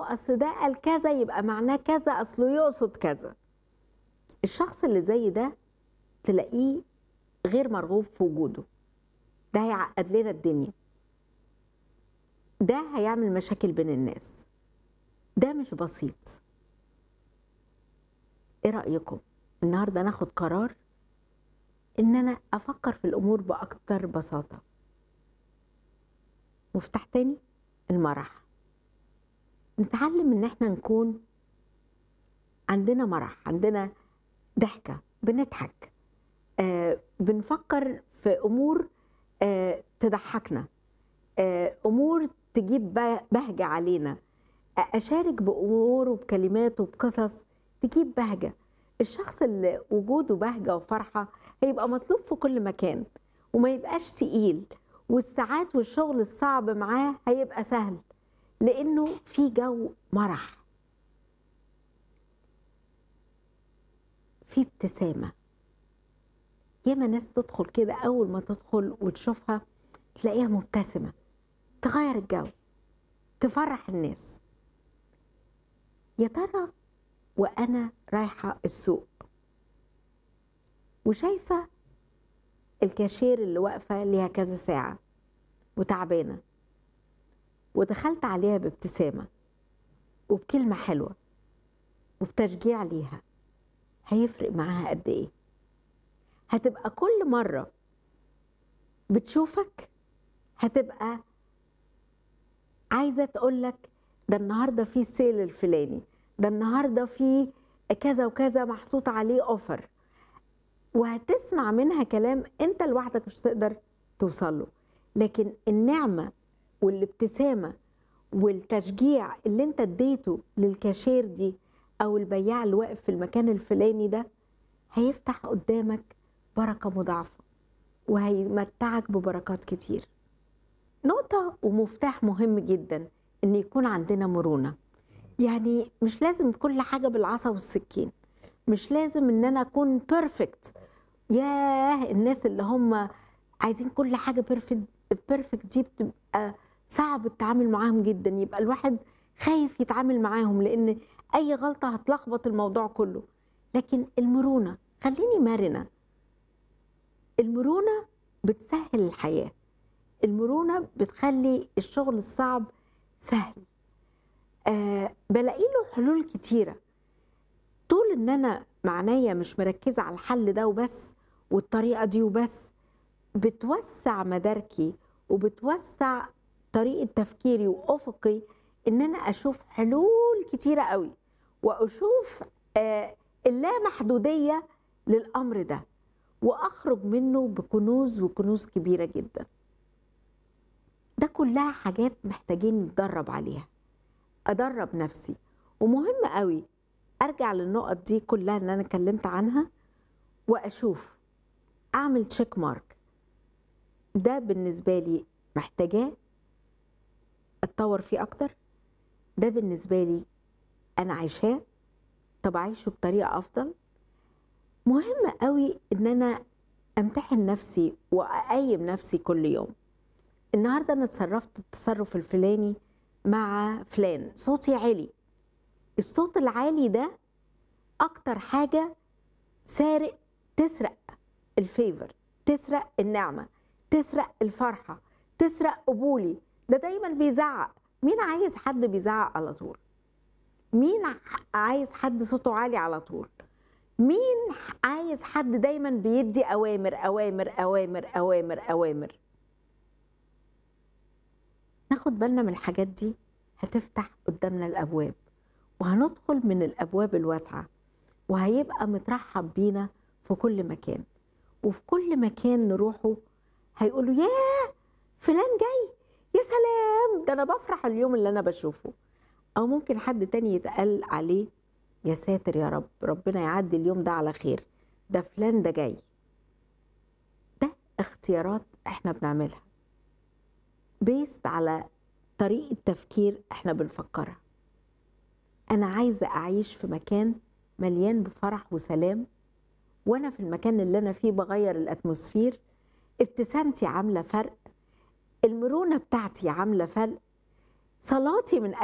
اه اصل ده قال كذا يبقى معناه كذا اصله يقصد كذا الشخص اللي زي ده تلاقيه غير مرغوب في وجوده ده هيعقد لنا الدنيا ده هيعمل مشاكل بين الناس ده مش بسيط ايه رأيكم النهارده ناخد قرار ان انا افكر في الامور باكتر بساطة مفتاح تاني المرح نتعلم ان احنا نكون عندنا مرح عندنا ضحكة بنضحك آه بنفكر في امور آه تضحكنا آه امور تجيب بهجة علينا اشارك بامور وبكلمات وبقصص تجيب بهجة الشخص اللي وجوده بهجة وفرحة هيبقى مطلوب في كل مكان وما يبقاش تقيل والساعات والشغل الصعب معاه هيبقى سهل لانه في جو مرح في ابتسامه ياما ناس تدخل كده اول ما تدخل وتشوفها تلاقيها مبتسمه تغير الجو تفرح الناس يا ترى وانا رايحه السوق وشايفه الكاشير اللي واقفه ليها كذا ساعه وتعبانه ودخلت عليها بابتسامه وبكلمه حلوه وبتشجيع ليها هيفرق معاها قد ايه هتبقى كل مره بتشوفك هتبقى عايزه تقولك ده النهارده في السيل الفلاني ده النهارده في كذا وكذا محطوط عليه اوفر وهتسمع منها كلام انت لوحدك مش تقدر توصل له لكن النعمه والابتسامه والتشجيع اللي انت اديته للكاشير دي او البياع اللي واقف في المكان الفلاني ده هيفتح قدامك بركه مضاعفه وهيمتعك ببركات كتير نقطه ومفتاح مهم جدا ان يكون عندنا مرونه يعني مش لازم كل حاجه بالعصا والسكين مش لازم ان انا اكون بيرفكت ياه الناس اللي هم عايزين كل حاجه بيرفكت بيرفكت دي بتبقى صعب التعامل معاهم جدا يبقى الواحد خايف يتعامل معاهم لان اي غلطه هتلخبط الموضوع كله لكن المرونه خليني مرنه المرونه بتسهل الحياه المرونه بتخلي الشغل الصعب سهل آه بلاقي له حلول كتيره طول ان انا معنايا مش مركزه على الحل ده وبس والطريقه دي وبس بتوسع مداركي وبتوسع طريقه تفكيري وافقي ان انا اشوف حلول كتيره قوي واشوف آه اللامحدوديه للامر ده واخرج منه بكنوز وكنوز كبيره جدا ده كلها حاجات محتاجين نتدرب عليها ادرب نفسي ومهم قوي ارجع للنقط دي كلها اللي انا اتكلمت عنها واشوف اعمل تشيك مارك ده بالنسبه لي محتاجاه اتطور فيه اكتر ده بالنسبه لي انا عايشاه طب اعيشه بطريقه افضل مهم قوي ان انا امتحن نفسي واقيم نفسي كل يوم النهارده انا اتصرفت التصرف الفلاني مع فلان صوتي عالي الصوت العالي ده اكتر حاجه سارق تسرق الفيفر تسرق النعمه تسرق الفرحه تسرق قبولي ده دايما بيزعق مين عايز حد بيزعق على طول مين عايز حد صوته عالي على طول مين عايز حد دايما بيدي اوامر اوامر اوامر اوامر اوامر ناخد بالنا من الحاجات دي هتفتح قدامنا الابواب وهندخل من الابواب الواسعه وهيبقى مترحب بينا في كل مكان وفي كل مكان نروحه هيقولوا ياه فلان جاي يا سلام ده انا بفرح اليوم اللي انا بشوفه او ممكن حد تاني يتقال عليه يا ساتر يا رب ربنا يعدي اليوم ده على خير ده فلان ده جاي ده اختيارات احنا بنعملها بيست على طريقة تفكير احنا بنفكرها انا عايزة اعيش في مكان مليان بفرح وسلام وانا في المكان اللي انا فيه بغير الاتموسفير ابتسامتي عاملة فرق المرونة بتاعتي عاملة فرق صلاتي من